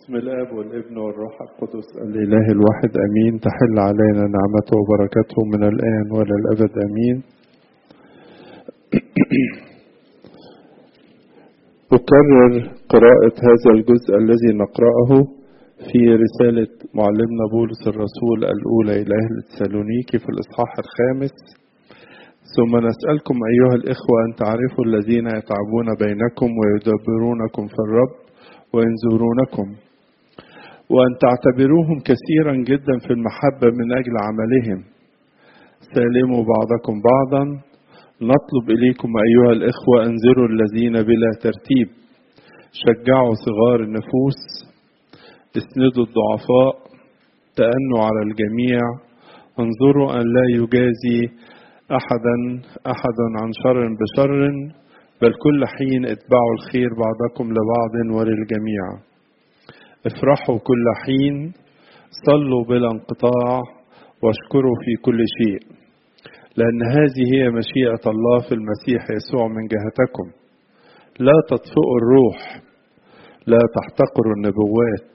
بسم الاب والابن والروح القدس الاله الواحد امين تحل علينا نعمته وبركاته من الان والى الابد امين اكرر قراءه هذا الجزء الذي نقراه في رساله معلمنا بولس الرسول الاولى الى اهل تسالونيكي في الاصحاح الخامس ثم نسالكم ايها الاخوه ان تعرفوا الذين يتعبون بينكم ويدبرونكم في الرب وينذرونكم وأن تعتبروهم كثيرا جدا في المحبة من أجل عملهم سالموا بعضكم بعضا نطلب إليكم أيها الإخوة أنذروا الذين بلا ترتيب شجعوا صغار النفوس اسندوا الضعفاء تأنوا على الجميع انظروا أن لا يجازي أحدا أحدا عن شر بشر بل كل حين اتبعوا الخير بعضكم لبعض وللجميع افرحوا كل حين صلوا بلا انقطاع واشكروا في كل شيء لأن هذه هي مشيئة الله في المسيح يسوع من جهتكم لا تطفئوا الروح لا تحتقروا النبوات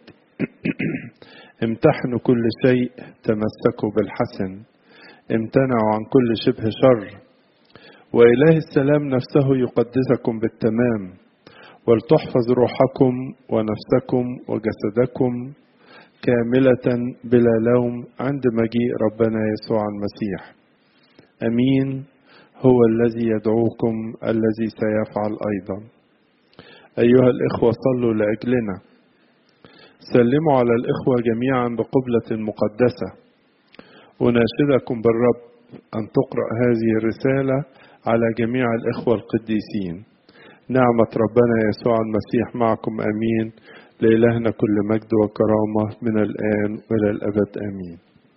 امتحنوا كل شيء تمسكوا بالحسن امتنعوا عن كل شبه شر وإله السلام نفسه يقدسكم بالتمام ولتحفظ روحكم ونفسكم وجسدكم كاملة بلا لوم عند مجيء ربنا يسوع المسيح أمين هو الذي يدعوكم الذي سيفعل أيضا أيها الإخوة صلوا لأجلنا سلموا على الإخوة جميعا بقبلة مقدسة أناشدكم بالرب أن تقرأ هذه الرسالة على جميع الإخوة القديسين نعمة ربنا يسوع المسيح معكم أمين لإلهنا كل مجد وكرامة من الآن وإلى الأبد آمين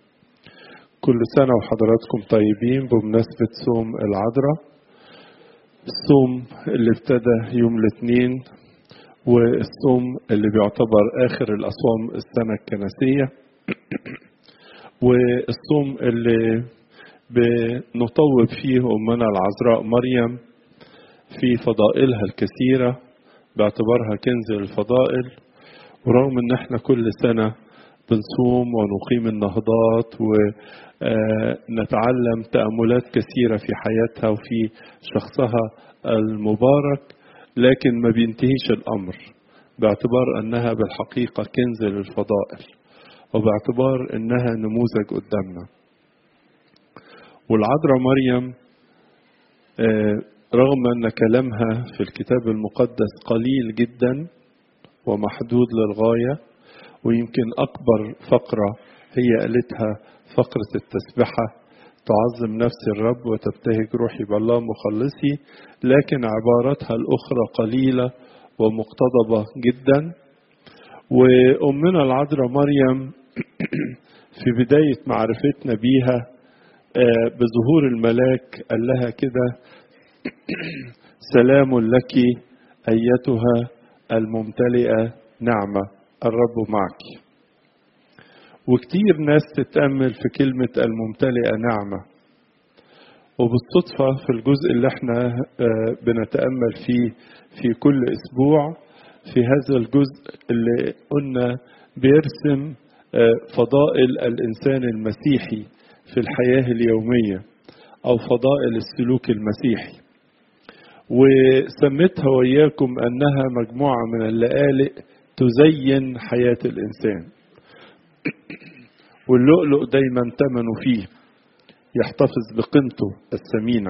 كل سنة وحضراتكم طيبين بمناسبة صوم العذراء الصوم اللي ابتدى يوم الاثنين والصوم اللي بيعتبر آخر الأصوام السنة الكنسية والصوم اللي بنطوب فيه أمنا العذراء مريم في فضائلها الكثيرة باعتبارها كنز الفضائل ورغم ان احنا كل سنة بنصوم ونقيم النهضات ونتعلم تأملات كثيرة في حياتها وفي شخصها المبارك لكن ما بينتهيش الأمر باعتبار أنها بالحقيقة كنز للفضائل وباعتبار أنها نموذج قدامنا والعذراء مريم رغم أن كلامها في الكتاب المقدس قليل جدا ومحدود للغاية ويمكن أكبر فقرة هي قالتها فقرة التسبحة تعظم نفسي الرب وتبتهج روحي بالله مخلصي لكن عباراتها الأخرى قليلة ومقتضبة جدا وأمنا العذراء مريم في بداية معرفتنا بيها بظهور الملاك قال لها كده سلام لك ايتها الممتلئه نعمه الرب معك وكتير ناس تتامل في كلمه الممتلئه نعمه وبالصدفه في الجزء اللي احنا بنتامل فيه في كل اسبوع في هذا الجزء اللي قلنا بيرسم فضائل الانسان المسيحي في الحياة اليومية أو فضائل السلوك المسيحي وسميتها وإياكم أنها مجموعة من اللآلئ تزين حياة الإنسان واللؤلؤ دايما ثمنه فيه يحتفظ بقيمته الثمينة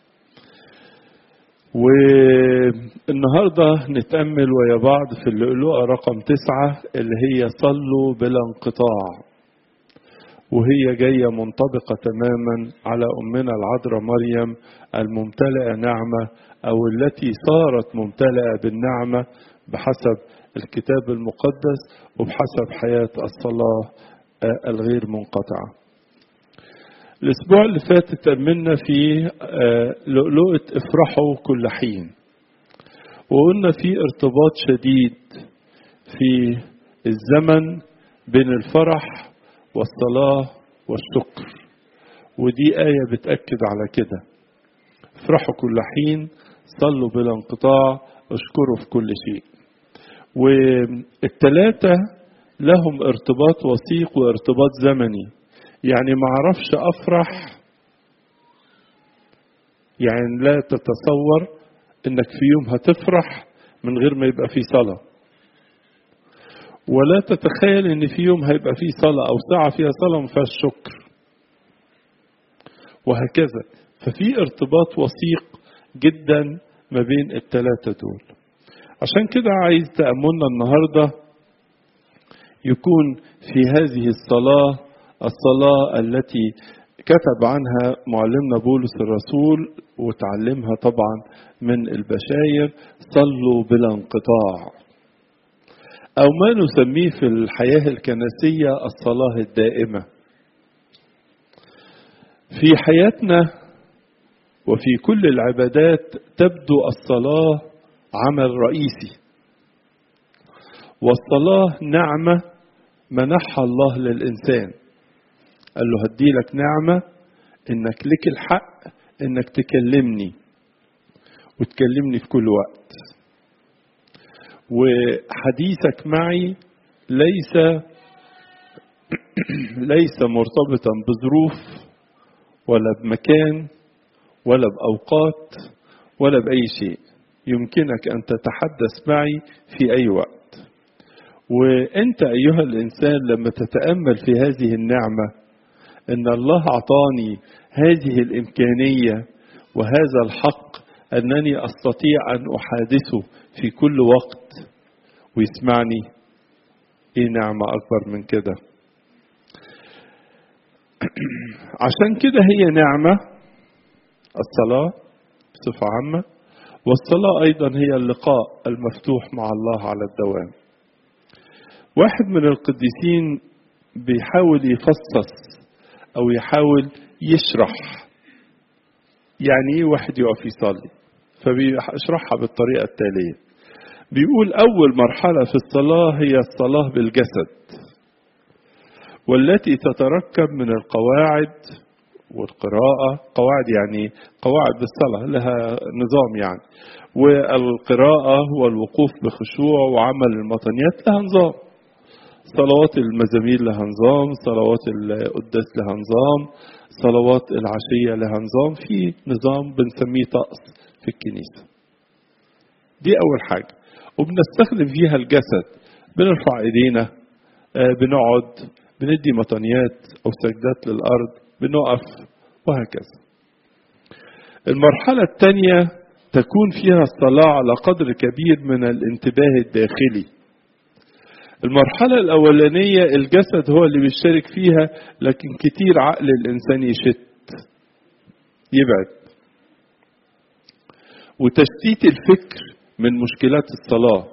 والنهاردة نتأمل ويا بعض في اللؤلؤة رقم تسعة اللي هي صلوا بلا انقطاع وهي جاية منطبقة تماما على أمنا العذراء مريم الممتلئة نعمة أو التي صارت ممتلئة بالنعمة بحسب الكتاب المقدس وبحسب حياة الصلاة الغير منقطعة الأسبوع اللي فات تأملنا في لؤلؤة افرحوا كل حين وقلنا في ارتباط شديد في الزمن بين الفرح والصلاة والشكر ودي آية بتأكد على كده افرحوا كل حين صلوا بلا انقطاع اشكروا في كل شيء والتلاتة لهم ارتباط وثيق وارتباط زمني يعني ما اعرفش افرح يعني لا تتصور انك في يوم هتفرح من غير ما يبقى في صلاة ولا تتخيل ان في يوم هيبقى في صلاة او ساعة فيها صلاة ما فيهاش شكر وهكذا ففي ارتباط وثيق جدا ما بين الثلاثة دول عشان كده عايز تأملنا النهاردة يكون في هذه الصلاة الصلاة التي كتب عنها معلمنا بولس الرسول وتعلمها طبعا من البشاير صلوا بلا انقطاع أو ما نسميه في الحياة الكنسية الصلاة الدائمة في حياتنا وفي كل العبادات تبدو الصلاة عمل رئيسي والصلاة نعمة منحها الله للإنسان قال له هديلك نعمة إنك لك الحق إنك تكلمني وتكلمني في كل وقت وحديثك معي ليس ليس مرتبطا بظروف ولا بمكان ولا بأوقات ولا بأي شيء يمكنك أن تتحدث معي في أي وقت وأنت أيها الإنسان لما تتأمل في هذه النعمة أن الله أعطاني هذه الإمكانية وهذا الحق أنني أستطيع أن أحادثه في كل وقت ويسمعني إيه نعمة أكبر من كده عشان كده هي نعمة الصلاة بصفة عامة والصلاة أيضا هي اللقاء المفتوح مع الله على الدوام واحد من القديسين بيحاول يفصص أو يحاول يشرح يعني إيه واحد يقف يصلي فبيشرحها بالطريقة التالية بيقول أول مرحلة في الصلاة هي الصلاة بالجسد والتي تتركب من القواعد والقراءة قواعد يعني قواعد بالصلاة لها نظام يعني والقراءة والوقوف بخشوع وعمل المطنيات لها نظام صلوات المزامير لها نظام صلوات القداس لها نظام صلوات العشية لها نظام في نظام بنسميه طقس في الكنيسة دي أول حاجة وبنستخدم فيها الجسد بنرفع ايدينا بنقعد بندي مطنيات او سجدات للارض بنقف وهكذا المرحلة الثانية تكون فيها الصلاة على قدر كبير من الانتباه الداخلي المرحلة الأولانية الجسد هو اللي بيشترك فيها لكن كتير عقل الإنسان يشت يبعد وتشتيت الفكر من مشكلات الصلاة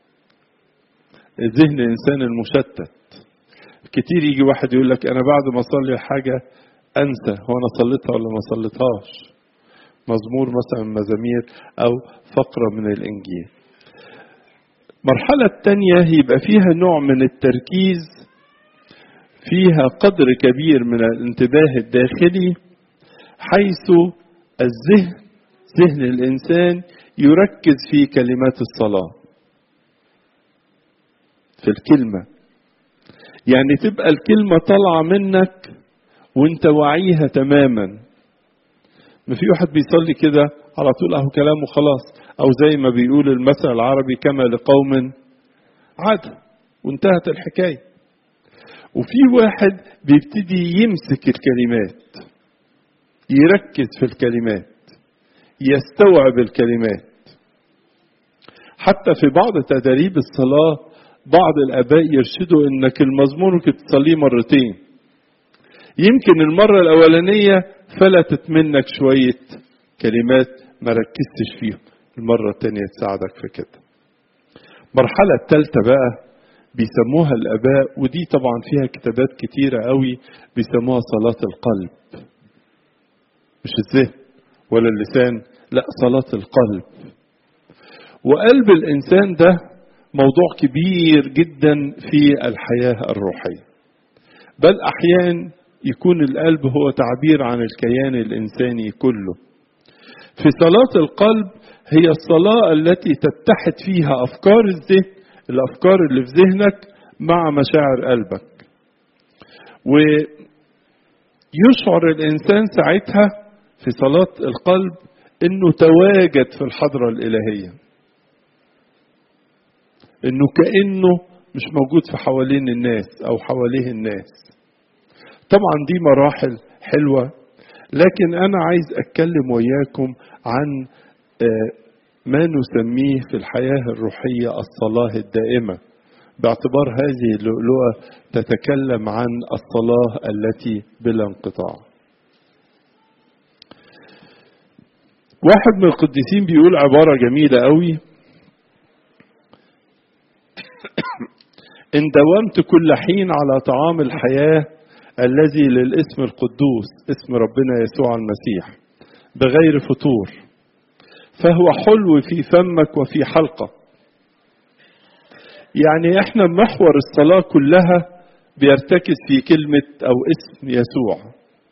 ذهن الإنسان المشتت كتير يجي واحد يقول لك أنا بعد ما أصلي حاجة أنسى هو أنا صليتها ولا ما صليتهاش مزمور مثلا من مزامير أو فقرة من الإنجيل المرحلة الثانية يبقى فيها نوع من التركيز فيها قدر كبير من الانتباه الداخلي حيث الذهن ذهن الإنسان يركز في كلمات الصلاة في الكلمة يعني تبقى الكلمة طالعة منك وانت واعيها تماما ما في واحد بيصلي كده على طول اهو كلامه خلاص او زي ما بيقول المثل العربي كما لقوم عاد وانتهت الحكاية وفي واحد بيبتدي يمسك الكلمات يركز في الكلمات يستوعب الكلمات حتى في بعض تدريب الصلاة بعض الآباء يرشدوا إنك المزمور ممكن تصليه مرتين يمكن المرة الأولانية فلتت منك شوية كلمات ما ركزتش فيهم المرة الثانية تساعدك في كده المرحلة الثالثة بقى بيسموها الآباء ودي طبعا فيها كتابات كتيرة قوي بيسموها صلاة القلب مش الذهن ولا اللسان لا صلاة القلب وقلب الإنسان ده موضوع كبير جدا في الحياة الروحية بل أحيان يكون القلب هو تعبير عن الكيان الإنساني كله في صلاة القلب هي الصلاة التي تتحد فيها أفكار الذهن الأفكار اللي في ذهنك مع مشاعر قلبك ويشعر الإنسان ساعتها في صلاة القلب إنه تواجد في الحضرة الإلهية إنه كأنه مش موجود في حوالين الناس أو حواليه الناس طبعا دي مراحل حلوة لكن أنا عايز أتكلم وياكم عن ما نسميه في الحياة الروحية الصلاة الدائمة باعتبار هذه اللؤلؤة تتكلم عن الصلاة التي بلا انقطاع واحد من القديسين بيقول عبارة جميلة قوي إن داومت كل حين على طعام الحياة الذي للاسم القدوس اسم ربنا يسوع المسيح بغير فطور فهو حلو في فمك وفي حلقك يعني احنا محور الصلاة كلها بيرتكز في كلمة او اسم يسوع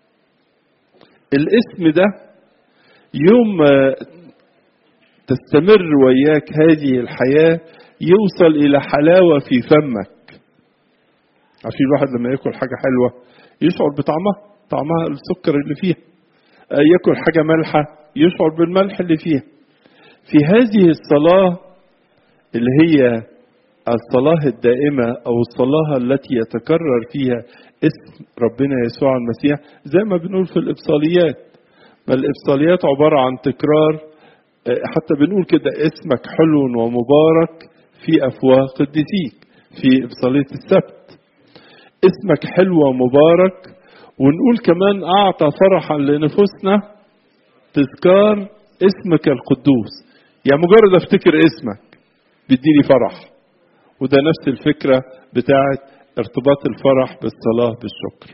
الاسم ده يوم ما تستمر وياك هذه الحياة يوصل الى حلاوة في فمك عشان الواحد لما ياكل حاجة حلوة يشعر بطعمها طعمها السكر اللي فيها ياكل حاجة مالحة يشعر بالملح اللي فيها في هذه الصلاة اللي هي الصلاة الدائمة أو الصلاة التي يتكرر فيها اسم ربنا يسوع المسيح زي ما بنقول في الإبصاليات ما الإبصاليات عبارة عن تكرار حتى بنقول كده اسمك حلو ومبارك في أفواه قديسيك في إبصالية السبت اسمك حلو ومبارك ونقول كمان أعطى فرحا لنفوسنا تذكار اسمك القدوس يعني مجرد افتكر اسمك بيديني فرح وده نفس الفكرة بتاعت ارتباط الفرح بالصلاة بالشكر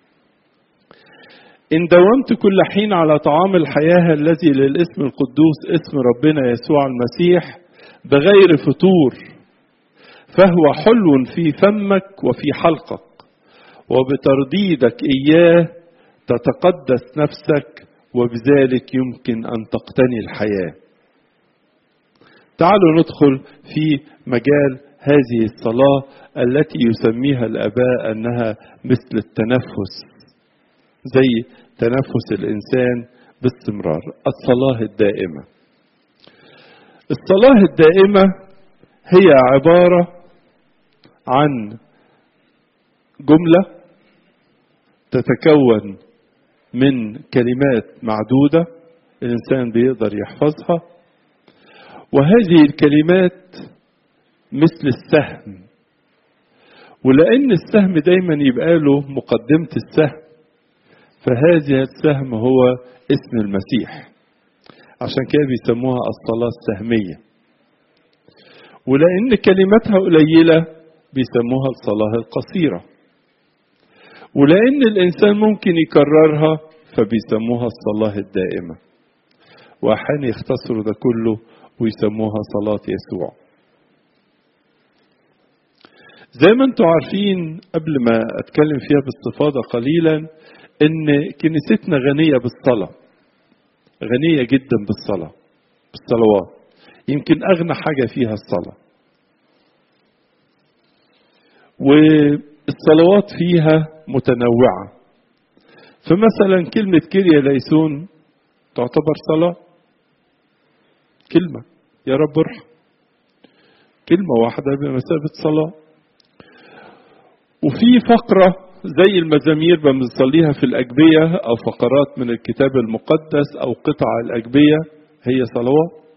إن داومت كل حين على طعام الحياة الذي للاسم القدوس اسم ربنا يسوع المسيح بغير فطور فهو حلو في فمك وفي حلقك وبترديدك إياه تتقدس نفسك وبذلك يمكن أن تقتني الحياة تعالوا ندخل في مجال هذه الصلاة التي يسميها الآباء أنها مثل التنفس زي تنفس الإنسان باستمرار الصلاة الدائمة الصلاة الدائمة هي عبارة عن جملة تتكون من كلمات معدودة الإنسان بيقدر يحفظها وهذه الكلمات مثل السهم ولأن السهم دايما يبقى له مقدمة السهم فهذا السهم هو اسم المسيح عشان كده بيسموها الصلاة السهمية ولأن كلماتها قليلة بيسموها الصلاة القصيرة ولأن الإنسان ممكن يكررها فبيسموها الصلاة الدائمة وأحيانا يختصروا ده كله ويسموها صلاة يسوع زي ما انتم عارفين قبل ما اتكلم فيها باستفاضة قليلا ان كنيستنا غنية بالصلاة غنية جدا بالصلاة بالصلوات يمكن اغنى حاجة فيها الصلاة والصلوات فيها متنوعة فمثلا كلمة كيريا ليسون تعتبر صلاة كلمة يا رب ارحم كلمة واحدة بمثابة صلاة وفي فقرة زي المزامير بنصليها في الأجبية أو فقرات من الكتاب المقدس أو قطع الأجبية هي صلوات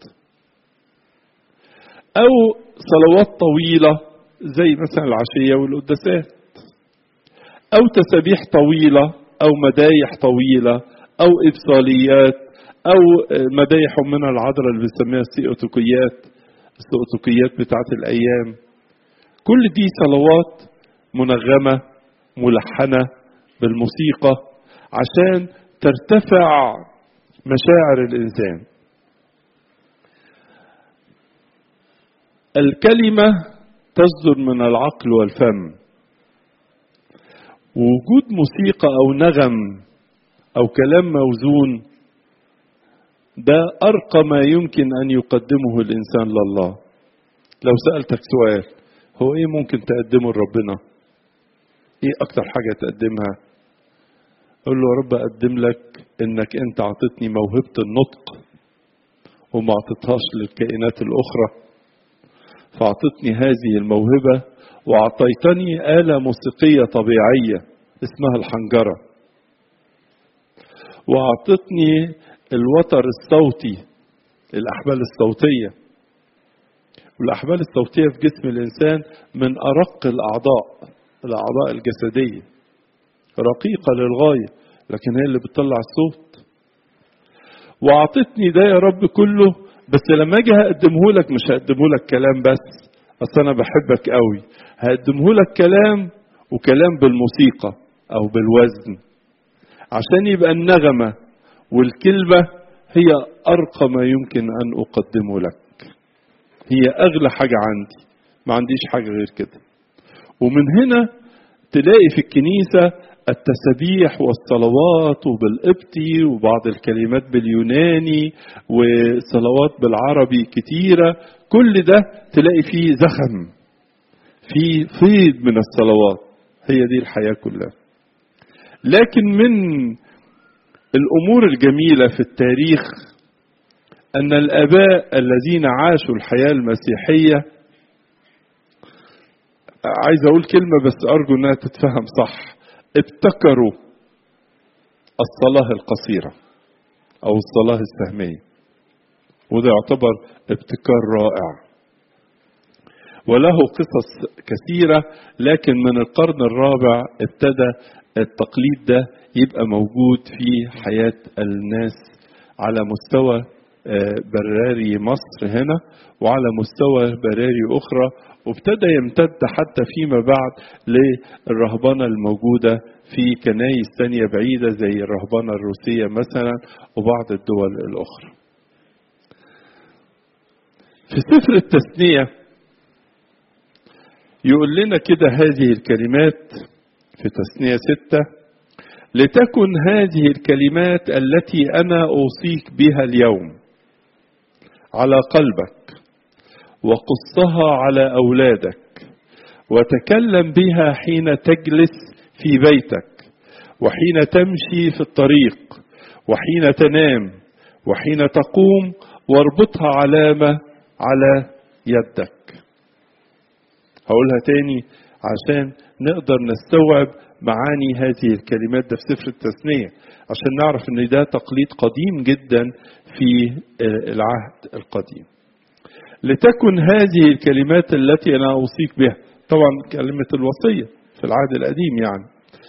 أو صلوات طويلة زي مثلا العشية والقداسات أو تسابيح طويلة أو مدايح طويلة أو إبصاليات أو مدايح من العذراء اللي بنسميها السيئوتوكيات السيئوتوكيات بتاعت الأيام كل دي صلوات منغمة ملحنة بالموسيقى عشان ترتفع مشاعر الإنسان الكلمة تصدر من العقل والفم ووجود موسيقى أو نغم أو كلام موزون ده أرقى ما يمكن أن يقدمه الإنسان لله لو سألتك سؤال هو ايه ممكن تقدمه لربنا ايه اكتر حاجة تقدمها قول له يا رب اقدم لك انك انت اعطتني موهبة النطق وما اعطيتهاش للكائنات الاخرى فاعطتني هذه الموهبة واعطيتني آلة موسيقية طبيعية اسمها الحنجرة واعطتني الوتر الصوتي الاحبال الصوتية والاحبال الصوتية في جسم الانسان من ارق الاعضاء الاعضاء الجسدية رقيقة للغاية لكن هي اللي بتطلع الصوت واعطتني ده يا رب كله بس لما اجي هقدمه لك مش هقدمه لك كلام بس اصل انا بحبك قوي هقدمه لك كلام وكلام بالموسيقى او بالوزن عشان يبقى النغمة والكلمة هي ارقى ما يمكن ان اقدمه لك هي اغلى حاجة عندي ما عنديش حاجة غير كده ومن هنا تلاقي في الكنيسة التسبيح والصلوات وبالقبطي وبعض الكلمات باليوناني وصلوات بالعربي كتيرة كل ده تلاقي فيه زخم في فيض من الصلوات هي دي الحياة كلها لكن من الأمور الجميلة في التاريخ أن الآباء الذين عاشوا الحياة المسيحية عايز أقول كلمة بس أرجو أنها تتفهم صح ابتكروا الصلاة القصيرة أو الصلاة السهمية وده يعتبر ابتكار رائع وله قصص كثيرة لكن من القرن الرابع ابتدى التقليد ده يبقى موجود في حياة الناس على مستوى براري مصر هنا وعلى مستوى براري أخرى وابتدى يمتد حتى فيما بعد للرهبنة الموجودة في كنايس تانية بعيدة زي الرهبنة الروسية مثلا وبعض الدول الأخرى في سفر التثنية يقول لنا كده هذه الكلمات في تثنية ستة لتكن هذه الكلمات التي أنا أوصيك بها اليوم على قلبك وقصها على أولادك وتكلم بها حين تجلس في بيتك وحين تمشي في الطريق وحين تنام وحين تقوم واربطها علامة على يدك هقولها تاني عشان نقدر نستوعب معاني هذه الكلمات ده في سفر التثنية عشان نعرف ان ده تقليد قديم جدا في العهد القديم لتكن هذه الكلمات التي انا اوصيك بها طبعا كلمة الوصية في العهد القديم يعني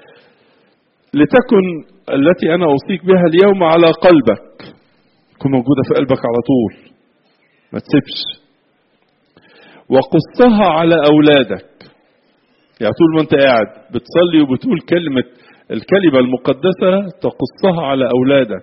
لتكن التي انا اوصيك بها اليوم على قلبك تكون موجودة في قلبك على طول ما تسيبش وقصها على اولادك يعني طول ما انت قاعد بتصلي وبتقول كلمة الكلمة المقدسة تقصها على أولادك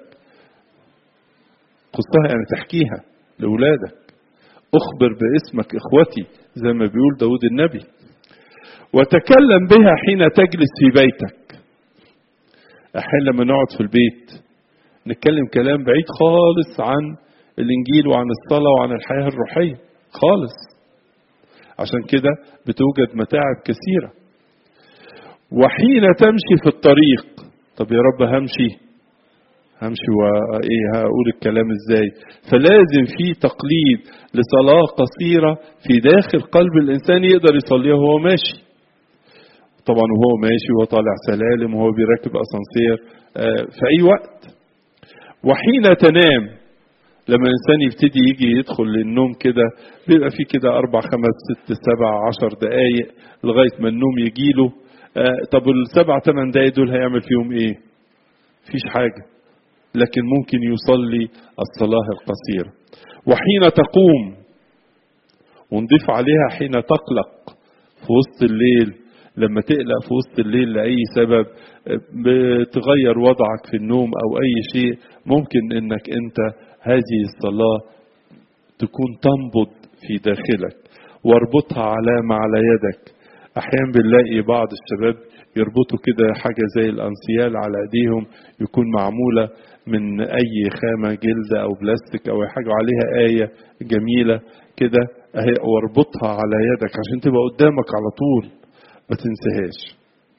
قصها يعني تحكيها لأولادك أخبر باسمك إخوتي زي ما بيقول داود النبي وتكلم بها حين تجلس في بيتك أحيانا لما نقعد في البيت نتكلم كلام بعيد خالص عن الإنجيل وعن الصلاة وعن الحياة الروحية خالص عشان كده بتوجد متاعب كثيرة وحين تمشي في الطريق طب يا رب همشي همشي وايه هقول الكلام ازاي فلازم في تقليد لصلاة قصيرة في داخل قلب الانسان يقدر يصليها وهو ماشي طبعا وهو ماشي وهو طالع سلالم وهو بيركب اسانسير في اي وقت وحين تنام لما الانسان يبتدي يجي يدخل للنوم كده بيبقى في كده اربع خمس ست سبع عشر دقايق لغايه ما النوم يجيله آه طب السبع ثمان دقايق دول هيعمل فيهم ايه؟ مفيش حاجه لكن ممكن يصلي الصلاه القصيره وحين تقوم ونضيف عليها حين تقلق في وسط الليل لما تقلق في وسط الليل لأي سبب بتغير وضعك في النوم أو أي شيء ممكن إنك أنت هذه الصلاة تكون تنبض في داخلك واربطها علامة على يدك أحيانا بنلاقي بعض الشباب يربطوا كده حاجة زي الأنسيال على أيديهم يكون معمولة من أي خامة جلد أو بلاستيك أو حاجة عليها آية جميلة كده اهي واربطها على يدك عشان تبقى قدامك على طول ما تنساهاش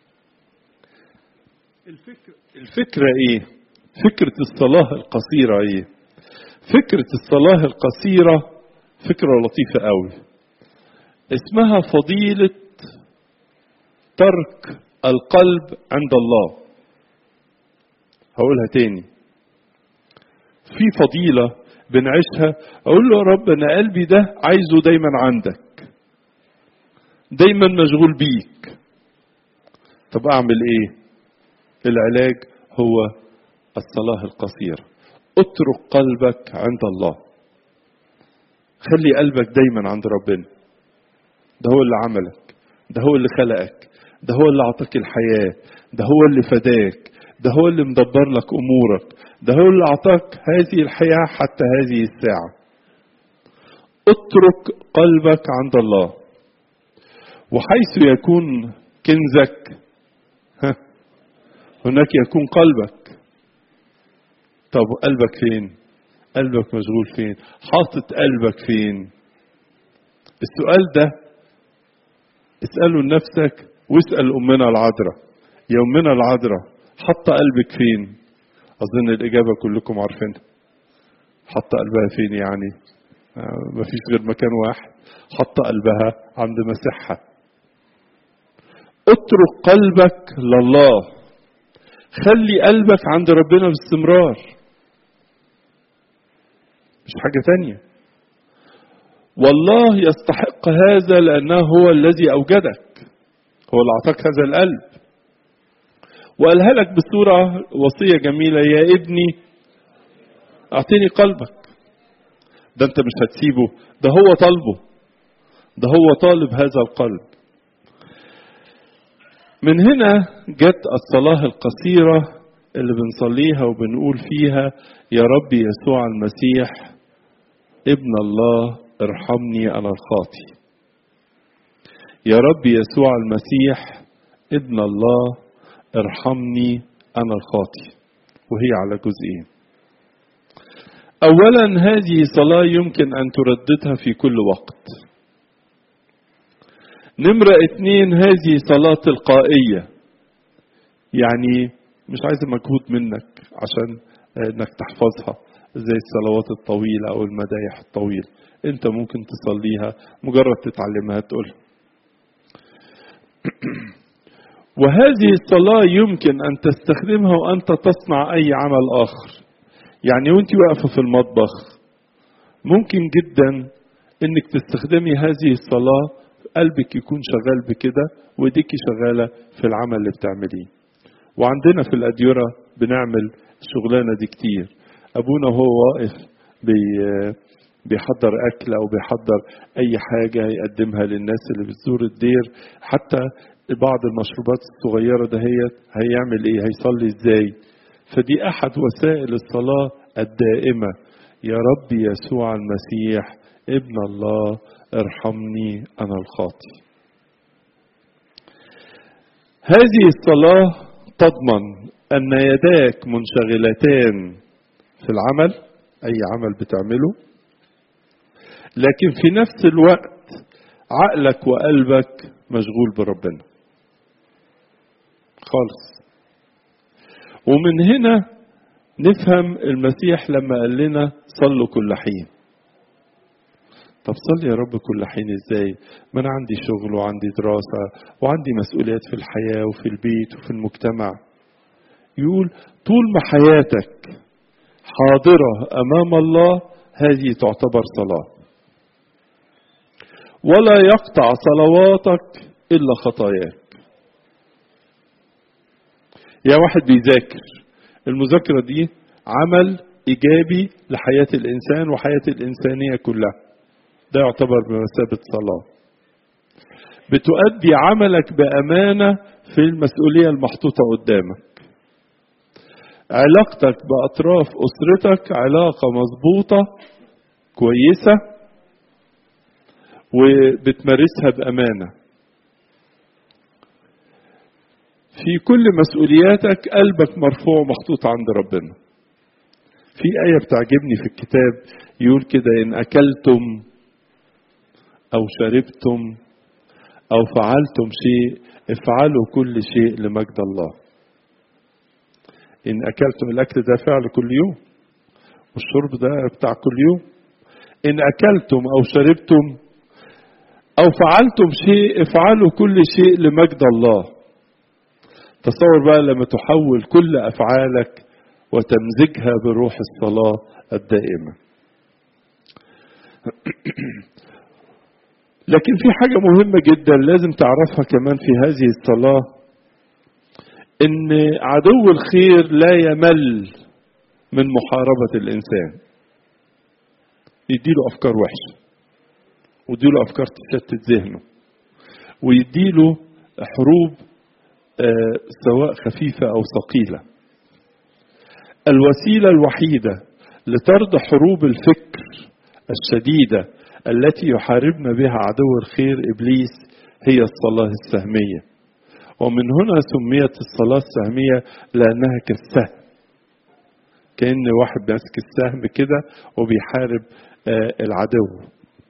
الفكرة الفكرة ايه فكرة الصلاة القصيرة ايه فكرة الصلاة القصيرة فكرة لطيفة قوي اسمها فضيلة ترك القلب عند الله هقولها تاني في فضيلة بنعيشها اقول له يا رب انا قلبي ده عايزه دايما عندك دايما مشغول بيك طب اعمل ايه العلاج هو الصلاة القصيرة اترك قلبك عند الله خلي قلبك دايما عند ربنا ده هو اللي عملك ده هو اللي خلقك ده هو اللي اعطاك الحياة ده هو اللي فداك ده هو اللي مدبر لك امورك ده هو اللي اعطاك هذه الحياة حتى هذه الساعة اترك قلبك عند الله وحيث يكون كنزك ها هناك يكون قلبك طب قلبك فين قلبك مشغول فين حاطط قلبك فين السؤال ده اسأله لنفسك واسأل أمنا العذراء يا أمنا العذراء حط قلبك فين أظن الإجابة كلكم عارفينها حط قلبها فين يعني آه مفيش غير مكان واحد حط قلبها عند مسيحها اترك قلبك لله خلي قلبك عند ربنا باستمرار مش حاجة تانية والله يستحق هذا لأنه هو الذي أوجدك هو اللي أعطاك هذا القلب وقالها لك بصورة وصية جميلة يا ابني أعطيني قلبك ده أنت مش هتسيبه ده هو طالبه ده هو طالب هذا القلب من هنا جت الصلاة القصيرة اللي بنصليها وبنقول فيها يا رب يسوع المسيح ابن الله ارحمني أنا الخاطي يا رب يسوع المسيح ابن الله ارحمني أنا الخاطي وهي على جزئين أولا هذه صلاة يمكن أن ترددها في كل وقت نمرة اتنين هذه صلاة تلقائية يعني مش عايزة مجهود منك عشان انك تحفظها زي الصلوات الطويلة او المدايح الطويلة انت ممكن تصليها مجرد تتعلمها تقولها وهذه الصلاة يمكن أن تستخدمها وأنت تصنع أي عمل آخر يعني وأنت واقفة في المطبخ ممكن جدا أنك تستخدمي هذه الصلاة قلبك يكون شغال بكده وإيديكي شغالة في العمل اللي بتعمليه وعندنا في الأديرة بنعمل الشغلانة دي كتير أبونا وهو واقف بي بيحضر أكل أو بيحضر أي حاجة يقدمها للناس اللي بتزور الدير حتى بعض المشروبات الصغيرة دهيت هيعمل إيه هيصلي إزاي فدي أحد وسائل الصلاة الدائمة يا رب يسوع المسيح ابن الله ارحمني أنا الخاطي هذه الصلاة تضمن أن يداك منشغلتان في العمل أي عمل بتعمله لكن في نفس الوقت عقلك وقلبك مشغول بربنا خالص ومن هنا نفهم المسيح لما قال لنا صلوا كل حين طب صلي يا رب كل حين ازاي ما انا عندي شغل وعندي دراسة وعندي مسؤوليات في الحياة وفي البيت وفي المجتمع يقول طول ما حياتك حاضرة أمام الله هذه تعتبر صلاة ولا يقطع صلواتك إلا خطاياك يا واحد بيذاكر المذاكرة دي عمل إيجابي لحياة الإنسان وحياة الإنسانية كلها ده يعتبر بمثابة صلاة بتؤدي عملك بأمانة في المسؤولية المحطوطة قدامك علاقتك بأطراف أسرتك علاقة مظبوطة كويسة وبتمارسها بأمانة في كل مسؤولياتك قلبك مرفوع محطوط عند ربنا في آية بتعجبني في الكتاب يقول كده إن أكلتم أو شربتم أو فعلتم شيء افعلوا كل شيء لمجد الله إن أكلتم الأكل ده فعل كل يوم والشرب ده بتاع كل يوم إن أكلتم أو شربتم أو فعلتم شيء افعلوا كل شيء لمجد الله تصور بقى لما تحول كل أفعالك وتمزجها بروح الصلاة الدائمة لكن في حاجة مهمة جدا لازم تعرفها كمان في هذه الصلاة إن عدو الخير لا يمل من محاربة الإنسان يديله أفكار وحشة ويديله أفكار تشتت ذهنه ويديله حروب آه سواء خفيفة أو ثقيلة الوسيلة الوحيدة لطرد حروب الفكر الشديدة التي يحاربنا بها عدو الخير إبليس هي الصلاة السهمية ومن هنا سميت الصلاة السهمية لأنها كالسهم كأن واحد ماسك السهم كده وبيحارب آه العدو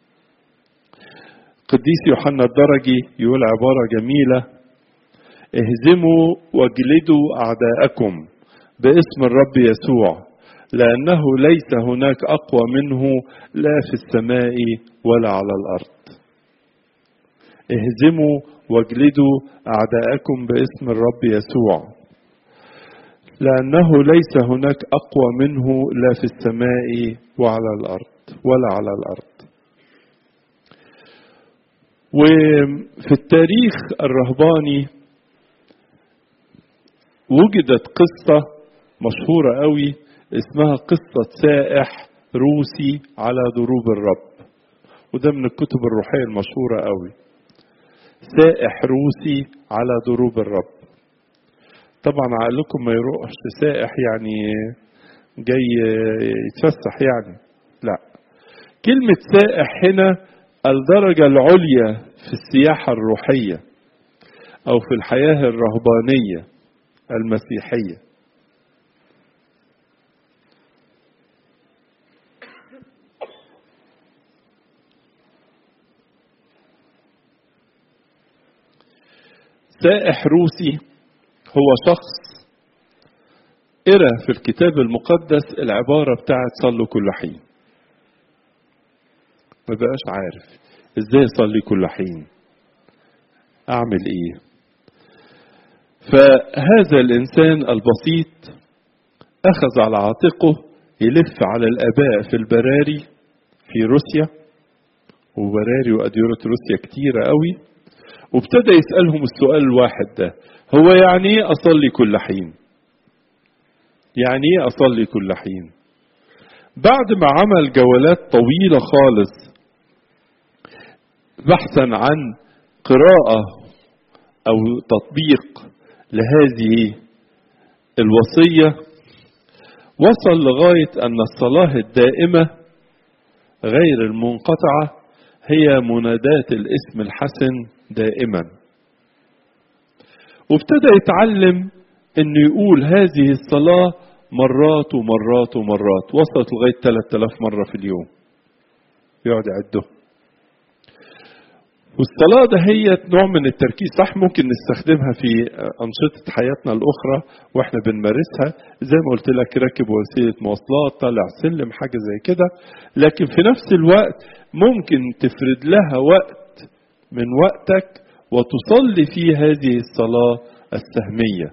قديس يوحنا الدرجي يقول عبارة جميلة اهزموا واجلدوا أعداءكم باسم الرب يسوع لأنه ليس هناك أقوى منه لا في السماء ولا على الأرض اهزموا واجلدوا أعداءكم باسم الرب يسوع لأنه ليس هناك أقوى منه لا في السماء وعلى الأرض ولا على الأرض وفي التاريخ الرهباني وجدت قصة مشهورة قوي اسمها قصة سائح روسي على دروب الرب وده من الكتب الروحية المشهورة قوي سائح روسي على دروب الرب طبعا عقلكم ما يروحش سائح يعني جاي يتفسح يعني لا كلمة سائح هنا الدرجة العليا في السياحة الروحية أو في الحياة الرهبانية المسيحية سائح روسي هو شخص قرأ في الكتاب المقدس العبارة بتاعت صلوا كل حين ما بقاش عارف ازاي اصلي كل حين اعمل ايه فهذا الانسان البسيط اخذ على عاتقه يلف على الاباء في البراري في روسيا وبراري واديرة روسيا كتيرة قوي وابتدى يسألهم السؤال الواحد ده هو يعني ايه اصلي كل حين يعني ايه اصلي كل حين بعد ما عمل جولات طويلة خالص بحثا عن قراءة أو تطبيق لهذه الوصية وصل لغاية أن الصلاة الدائمة غير المنقطعة هي مناداة الاسم الحسن دائما وابتدى يتعلم انه يقول هذه الصلاة مرات ومرات ومرات وصلت لغاية 3000 مرة في اليوم يقعد يعده والصلاة ده هي نوع من التركيز صح ممكن نستخدمها في أنشطة حياتنا الأخرى وإحنا بنمارسها زي ما قلت لك راكب وسيلة مواصلات طالع سلم حاجة زي كده لكن في نفس الوقت ممكن تفرد لها وقت من وقتك وتصلي في هذه الصلاة السهمية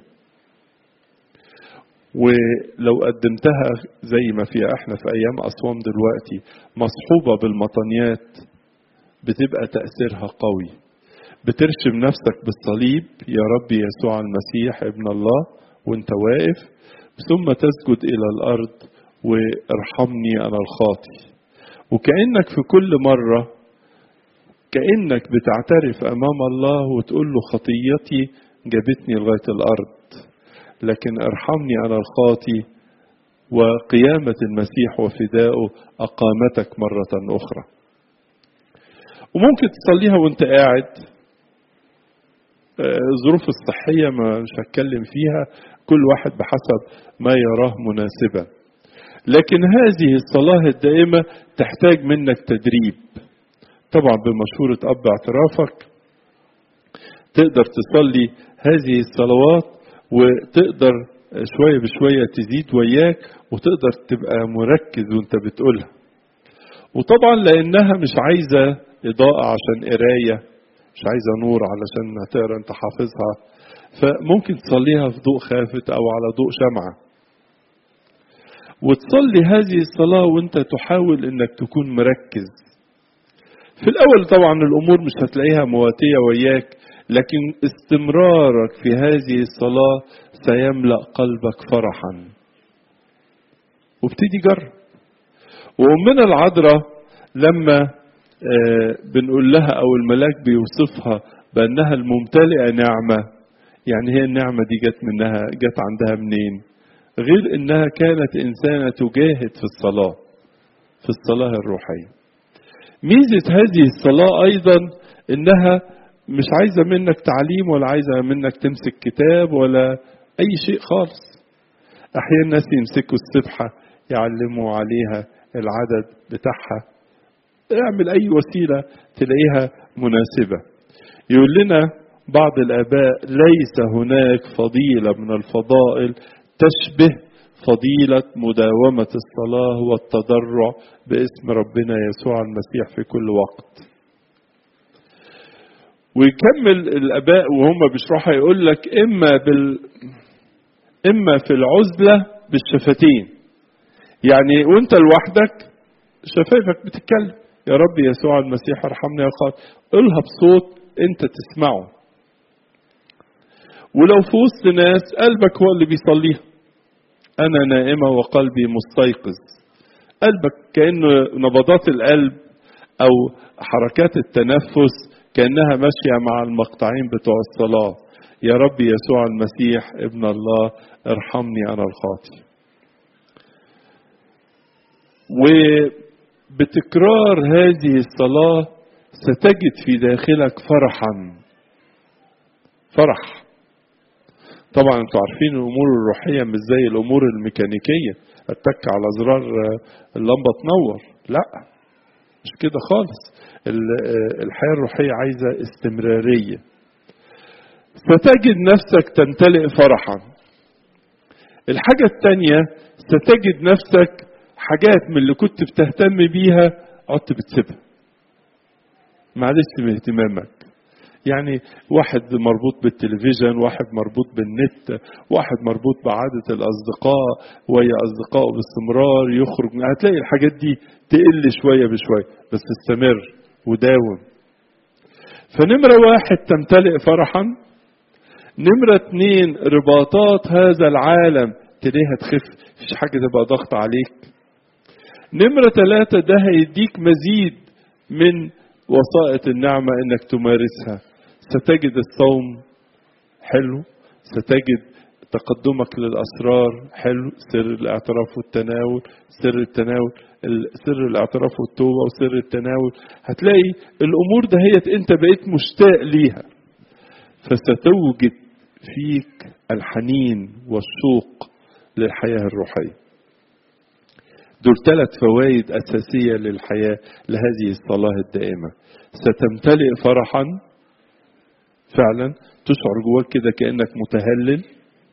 ولو قدمتها زي ما في احنا في ايام اصوام دلوقتي مصحوبة بالمطنيات بتبقى تأثيرها قوي بترشم نفسك بالصليب يا رب يسوع المسيح ابن الله وانت واقف ثم تسجد الى الارض وارحمني انا الخاطي وكأنك في كل مرة كأنك بتعترف امام الله وتقول له خطيتي جابتني لغاية الارض لكن ارحمني انا الخاطي وقيامة المسيح وفدائه اقامتك مرة اخرى وممكن تصليها وانت قاعد الظروف الصحية ما مش هتكلم فيها كل واحد بحسب ما يراه مناسبا لكن هذه الصلاة الدائمة تحتاج منك تدريب طبعا بمشورة أب اعترافك تقدر تصلي هذه الصلوات وتقدر شوية بشوية تزيد وياك وتقدر تبقى مركز وانت بتقولها وطبعا لأنها مش عايزة إضاءة عشان قراية مش عايزة نور علشان هتقرا انت حافظها فممكن تصليها في ضوء خافت أو على ضوء شمعة وتصلي هذه الصلاة وانت تحاول انك تكون مركز في الأول طبعا الأمور مش هتلاقيها مواتية وياك لكن استمرارك في هذه الصلاة سيملأ قلبك فرحا وابتدي جرب وأمنا العذراء لما بنقول لها أو الملاك بيوصفها بأنها الممتلئة نعمة يعني هي النعمة دي جت منها جت عندها منين غير إنها كانت إنسانة تجاهد في الصلاة في الصلاة الروحية ميزة هذه الصلاة أيضا إنها مش عايزة منك تعليم ولا عايزة منك تمسك كتاب ولا أي شيء خالص أحيانا الناس يمسكوا السبحة يعلموا عليها العدد بتاعها اعمل أي وسيلة تلاقيها مناسبة يقول لنا بعض الآباء ليس هناك فضيلة من الفضائل تشبه فضيلة مداومة الصلاة والتضرع باسم ربنا يسوع المسيح في كل وقت ويكمل الآباء وهم بيشرحوا يقول لك إما بال إما في العزلة بالشفتين يعني وأنت لوحدك شفايفك بتتكلم يا رب يسوع المسيح ارحمني يا خاطر قولها بصوت أنت تسمعه ولو في وسط ناس قلبك هو اللي بيصليها أنا نائمة وقلبي مستيقظ قلبك كأنه نبضات القلب أو حركات التنفس كأنها ماشية مع المقطعين بتوع الصلاة يا رب يسوع المسيح ابن الله ارحمني أنا الخاطي وبتكرار هذه الصلاة ستجد في داخلك فرحا فرح طبعا انتوا عارفين الامور الروحيه مش زي الامور الميكانيكيه اتك على زرار اللمبه تنور لا مش كده خالص الحياه الروحيه عايزه استمراريه ستجد نفسك تمتلئ فرحا الحاجه الثانيه ستجد نفسك حاجات من اللي كنت بتهتم بيها عدت بتسيبها معلش من اهتمامك يعني واحد مربوط بالتلفزيون واحد مربوط بالنت واحد مربوط بعادة الأصدقاء ويا أصدقائه باستمرار يخرج هتلاقي الحاجات دي تقل شوية بشوية بس استمر وداوم فنمرة واحد تمتلئ فرحا نمرة اتنين رباطات هذا العالم تلاقيها تخف مفيش حاجة تبقى ضغط عليك نمرة ثلاثة ده هيديك مزيد من وسائط النعمة انك تمارسها ستجد الصوم حلو ستجد تقدمك للأسرار حلو سر الاعتراف والتناول سر التناول سر الاعتراف والتوبة وسر التناول هتلاقي الأمور دهيت أنت بقيت مشتاق ليها فستوجد فيك الحنين والشوق للحياة الروحية دول ثلاث فوائد أساسية للحياة لهذه الصلاة الدائمة ستمتلئ فرحا فعلا تشعر جواك كده كأنك متهلل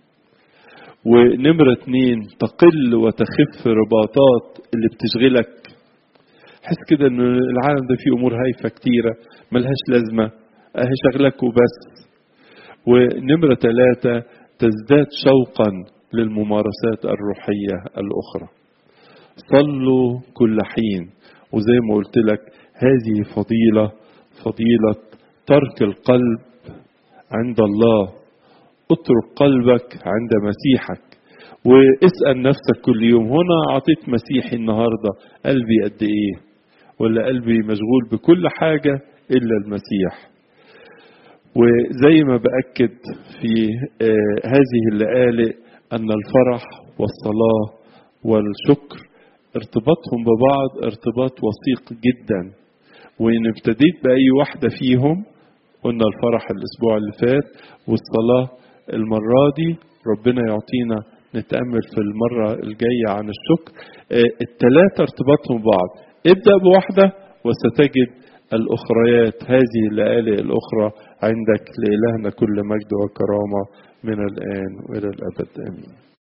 ونمرة اتنين تقل وتخف رباطات اللي بتشغلك حس كده ان العالم ده فيه امور هايفة كتيرة ملهاش لازمة اهي شغلك وبس ونمرة ثلاثة تزداد شوقا للممارسات الروحية الأخرى صلوا كل حين وزي ما قلت لك هذه فضيلة فضيلة ترك القلب عند الله اترك قلبك عند مسيحك واسأل نفسك كل يوم هنا أعطيت مسيحي النهاردة قلبي قد إيه ولا قلبي مشغول بكل حاجة إلا المسيح وزي ما بأكد في آه هذه الليالي أن الفرح والصلاة والشكر ارتباطهم ببعض ارتباط وثيق جدا وإن ابتديت بأي واحدة فيهم قلنا الفرح الأسبوع اللي فات والصلاة المرة دي ربنا يعطينا نتأمل في المرة الجاية عن الشكر اه التلاتة ارتباطهم ببعض ابدأ بواحدة وستجد الأخريات هذه الليالي الأخرى عندك لإلهنا كل مجد وكرامة من الآن وإلى الأبد آمين